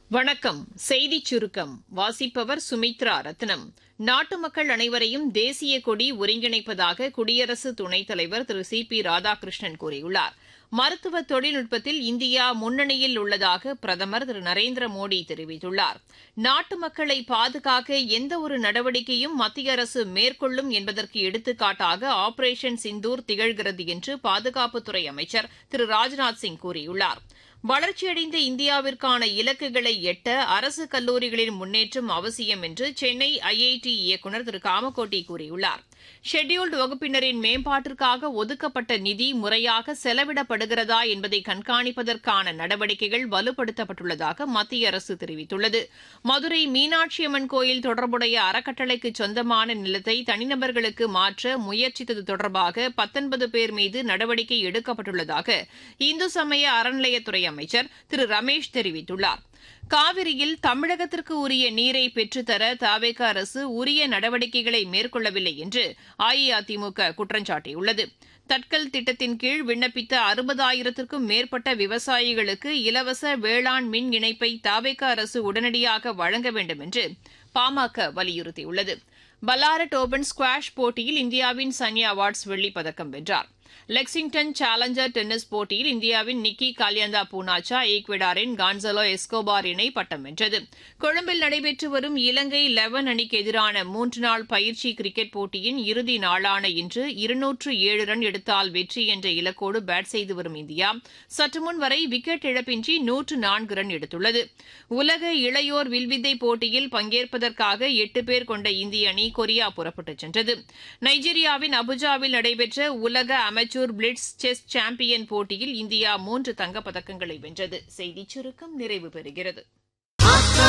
வணக்கம் செய்திச் சுருக்கம் வாசிப்பவர் சுமித்ரா ரத்னம் நாட்டு மக்கள் அனைவரையும் தேசிய கொடி ஒருங்கிணைப்பதாக குடியரசு துணைத் தலைவர் திரு சி பி ராதாகிருஷ்ணன் கூறியுள்ளார் மருத்துவ தொழில்நுட்பத்தில் இந்தியா முன்னணியில் உள்ளதாக பிரதமர் திரு நரேந்திர மோடி தெரிவித்துள்ளார் நாட்டு மக்களை பாதுகாக்க எந்தவொரு நடவடிக்கையும் மத்திய அரசு மேற்கொள்ளும் என்பதற்கு எடுத்துக்காட்டாக ஆபரேஷன் சிந்தூர் திகழ்கிறது என்று பாதுகாப்புத்துறை அமைச்சர் திரு ராஜ்நாத் சிங் கூறியுள்ளார் வளர்ச்சியடைந்த இந்தியாவிற்கான இலக்குகளை எட்ட அரசு கல்லூரிகளின் முன்னேற்றம் அவசியம் என்று சென்னை ஐஐடி இயக்குநர் திரு காமகோட்டி கூறியுள்ளார் ஷெட்யூல்டு வகுப்பினரின் மேம்பாட்டிற்காக ஒதுக்கப்பட்ட நிதி முறையாக செலவிடப்படுகிறதா என்பதை கண்காணிப்பதற்கான நடவடிக்கைகள் வலுப்படுத்தப்பட்டுள்ளதாக மத்திய அரசு தெரிவித்துள்ளது மதுரை மீனாட்சியம்மன் கோயில் தொடர்புடைய அறக்கட்டளைக்கு சொந்தமான நிலத்தை தனிநபர்களுக்கு மாற்ற முயற்சித்தது தொடர்பாக பத்தொன்பது பேர் மீது நடவடிக்கை எடுக்கப்பட்டுள்ளதாக இந்து சமய அறநிலையத்துறை அமைச்சர் திரு ரமேஷ் தெரிவித்துள்ளார் காவிரியில் தமிழகத்திற்கு உரிய நீரை பெற்றுத்தர தவேக அரசு உரிய நடவடிக்கைகளை மேற்கொள்ளவில்லை என்று அஇஅதிமுக குற்றம் சாட்டியுள்ளது தட்கல் திட்டத்தின் கீழ் விண்ணப்பித்த அறுபதாயிரத்திற்கும் மேற்பட்ட விவசாயிகளுக்கு இலவச வேளாண் மின் இணைப்பை தவேக அரசு உடனடியாக வழங்க வேண்டும் என்று பாமக வலியுறுத்தியுள்ளது பல்லாரட் ஓபன் ஸ்குவாஷ் போட்டியில் இந்தியாவின் சன்யா வாட்ஸ் வெள்ளிப் பதக்கம் வென்றார் லெக்சிங்டன் சேலஞ்சர் டென்னிஸ் போட்டியில் இந்தியாவின் நிக்கி காலியந்தா பூனாச்சா ஈக்வெடாரின் கான்சலோ எஸ்கோபார் இணை பட்டம் வென்றது கொழும்பில் நடைபெற்று வரும் இலங்கை லெவன் அணிக்கு எதிரான மூன்று நாள் பயிற்சி கிரிக்கெட் போட்டியின் இறுதி நாளான இன்று இருநூற்று ஏழு ரன் எடுத்தால் வெற்றி என்ற இலக்கோடு பேட் செய்து வரும் இந்தியா சற்று முன் வரை விக்கெட் இழப்பின்றி நூற்று நான்கு ரன் எடுத்துள்ளது உலக இளையோர் வில்வித்தை போட்டியில் பங்கேற்பதற்காக எட்டு பேர் கொண்ட இந்திய அணி கொரியா புறப்பட்டுச் சென்றது நைஜீரியாவின் அபுஜாவில் நடைபெற்ற உலக அமைச்சர் பிளிட்ஸ் செஸ் சாம்பியன் போட்டியில் இந்தியா மூன்று தங்கப்பதக்கங்களை வென்றது செய்திச் சுருக்கம் நிறைவு பெறுகிறது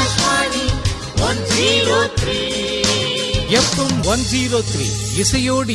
எஃப்எம் ஒன் ஜீரோ த்ரீ இசையோடு